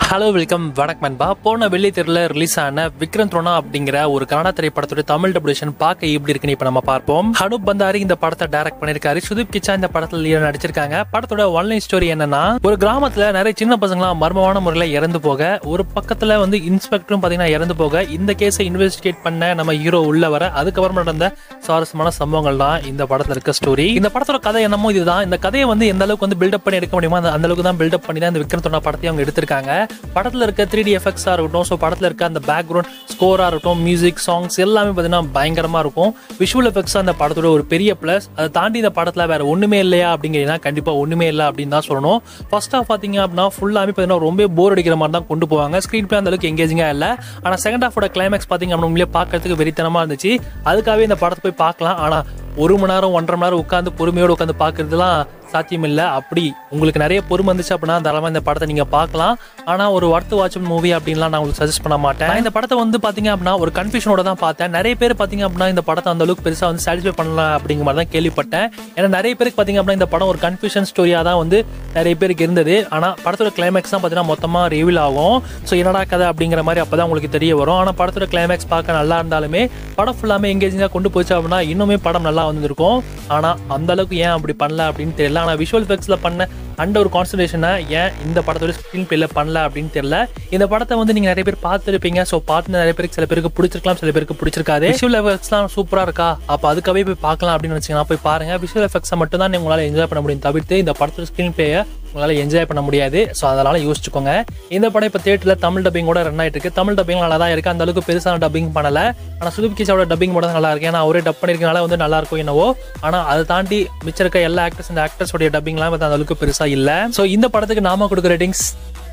hello welcome வணக்கம் நண்பா போன வெள்ளி தெருல ரிலீஸ் ஆன விக்ரம் த்ரோனா அப்படிங்கிற ஒரு கன்னடா திரைப்படத்தோட தமிழ் டபுளேஷன் பார்க்க எப்படி இருக்குன்னு இப்ப நம்ம பார்ப்போம் அனுப் பந்தாரி இந்த படத்தை டைரக்ட் பண்ணிருக்காரு சுதீப் கிச்சா இந்த படத்துல lead நடிச்சிருக்காங்க படத்தோட ஒன்லைன் ஸ்டோரி என்னன்னா ஒரு கிராமத்துல நிறைய சின்ன பசங்களாம் மர்மமான முறையில இறந்து போக ஒரு பக்கத்துல வந்து இன்ஸ்பெக்டரும் பாத்தீங்கன்னா இறந்து போக இந்த கேஸை இன்வெஸ்டிகேட் பண்ண நம்ம ஹீரோ உள்ள வர அதுக்கப்புறம் நடந்த சுவாரஸ்யமான சம்பவங்கள் தான் இந்த படத்துல இருக்க ஸ்டோரி இந்த படத்தோட கதை என்னமோ இதுதான் இந்த கதையை வந்து எந்த அளவுக்கு வந்து பில்டப் பண்ணி எடுக்க முடியுமோ அந்த அந்த அளவுக்கு தான் பில்டப் பண்ணி தான் இந்த விக்ரம் தொண்டா படத்தையும் அவங்க எடுத்திருக்காங்க படத்துல இருக்க த்ரீ டி எஃபெக்ட்ஸா இருக்கட்டும் ஸோ படத்துல இருக்க அந்த பேக்ரவுண்ட் ஸ்கோரா இருக்கட்டும் மியூசிக் சாங்ஸ் எல்லாமே பார்த்தீங்கன்னா பயங்கரமா இருக்கும் விஷுவல் எஃபெக்ட்ஸ் அந்த படத்தோட ஒரு பெரிய பிளஸ் அதை தாண்டி இந்த படத்துல வேற ஒண்ணுமே இல்லையா அப்படிங்கிறீங்கன்னா கண்டிப்பா ஒண்ணுமே இல்லை அப்படின்னு தான் சொல்லணும் ஃபர்ஸ்ட் ஆஃப் பாத்தீங்க அப்படின்னா ஃபுல்லாமே பார்த்தீங்கன்னா ரொம்ப போர் அடிக்கிற மாதிரி தான் கொண்டு போவாங்க ஸ்க்ரீன் பிளே அந்த அளவுக்கு எங்கேஜிங்கா இல்லை ஆனா செகண்ட் ஹாஃபோட கிளைமேக்ஸ் பாத்தீங்க அப்படின்னா உண்மையிலே பார்க்கறதுக்கு வெறித்தனமா இருந்துச்சு அதுக்காகவே இந்த படத்தை போய் பார்க்கலாம் ஆனா ஒரு மணி நேரம் ஒன்றரை மணி நேரம் உட்காந்து பொறுமையோடு உட்காந்து பார்க்கறதுலாம் சாத்தியம் இல்லை அப்படி உங்களுக்கு நிறைய பொறுமை இருந்துச்சு அப்படின்னா தாராளமாக இந்த படத்தை நீங்கள் பார்க்கலாம் ஆனால் ஒரு ஒர்த்து வாட்ச் மூவி அப்படின்லாம் நான் உங்களுக்கு சஜஸ்ட் பண்ண மாட்டேன் நான் இந்த படத்தை வந்து பார்த்தீங்க அப்படின்னா ஒரு கன்ஃபியூஷனோட தான் பார்த்தேன் நிறைய பேர் பார்த்தீங்க அப்படின்னா இந்த படத்தை அந்த அளவுக்கு பெருசாக வந்து சாட்டிஸ்ஃபை பண்ணலாம் அப்படிங்கிற மாதிரி தான் கேள்விப்பட்டேன் ஏன்னா நிறைய பேருக்கு பார்த்தீங்க அப்படின்னா இந்த படம் ஒரு கன்ஃபியூஷன் ஸ்டோரியாக தான் வந்து நிறைய பேருக்கு இருந்தது ஆனால் படத்தோட கிளைமேக்ஸ் தான் பார்த்தீங்கன்னா மொத்தமாக ரிவீல் ஆகும் ஸோ என்னடா கதை அப்படிங்கிற மாதிரி அப்போ தான் உங்களுக்கு தெரிய வரும் ஆனால் படத்தோட கிளைமேக்ஸ் பார்க்க நல்லா இருந்தாலுமே படம் ஃபுல்லாமே எங்கேஜிங்காக கொண்டு போச்சு அப்படின்னா இன்னுமே படம் நல்லா வந்திருக்கும் ஆனால் அந்த அளவுக்கு ஏன் அப்படி பண்ணல அப்படின்னு தெரியல ஆனால் விஷுவல் எஃபெக்ட்ஸில் பண்ண அந்த ஒரு கான்சன்ட்ரேஷனை ஏன் இந்த படத்தோட ஸ்க்ரீன் பிளேல பண்ணல அப்படின்னு தெரியல இந்த படத்தை வந்து நீங்கள் நிறைய பேர் பார்த்துருப்பீங்க ஸோ பார்த்து நிறைய பேருக்கு சில பேருக்கு பிடிச்சிருக்கலாம் சில பேருக்கு பிடிச்சிருக்காது விஷுவல் எஃபெக்ட்ஸ்லாம் சூப்பராக இருக்கா அப்போ அதுக்காகவே போய் பார்க்கலாம் அப்படின்னு நினச்சிங்கன்னா போய் பாருங்க விஷுவல் எஃபெக்ட்ஸை மட்டும் தான் உங்களால் என்ஜாய் பண்ண முடியும் தவிர்த்து இந்த படத்தோட ஸ்க்ரீன் பிளேயை உங்களால் என்ஜாய் பண்ண முடியாது ஸோ அதனால யோசிச்சுக்கோங்க இந்த படம் இப்போ தேட்டரில் தமிழ் டப்பிங் கூட ரன் ஆயிட்டு இருக்கு தமிழ் டப்பிங் நல்லா தான் இருக்கு அந்த அளவுக்கு பெருசான டப்பிங் பண்ணல ஆனால் சுதீப் கிஷாவோட டப்பிங் மட்டும் தான் நல்லா இருக்கு ஏன்னா அவரே டப் பண்ணிருக்கனால வந்து நல்லா இருக்கும் என்னவோ ஆனால் அதை தாண்டி மிச்சம் இருக்க எல்லா ஆக்டர்ஸ் இந்த ஆக்டர்ஸோடைய டப்பிங்லாம் வந்து அந்த அளவுக்கு பெருசாக இல்லை ஸோ இந்த படத்துக்கு நாம கொடுக்குற ரேட்டிங்ஸ்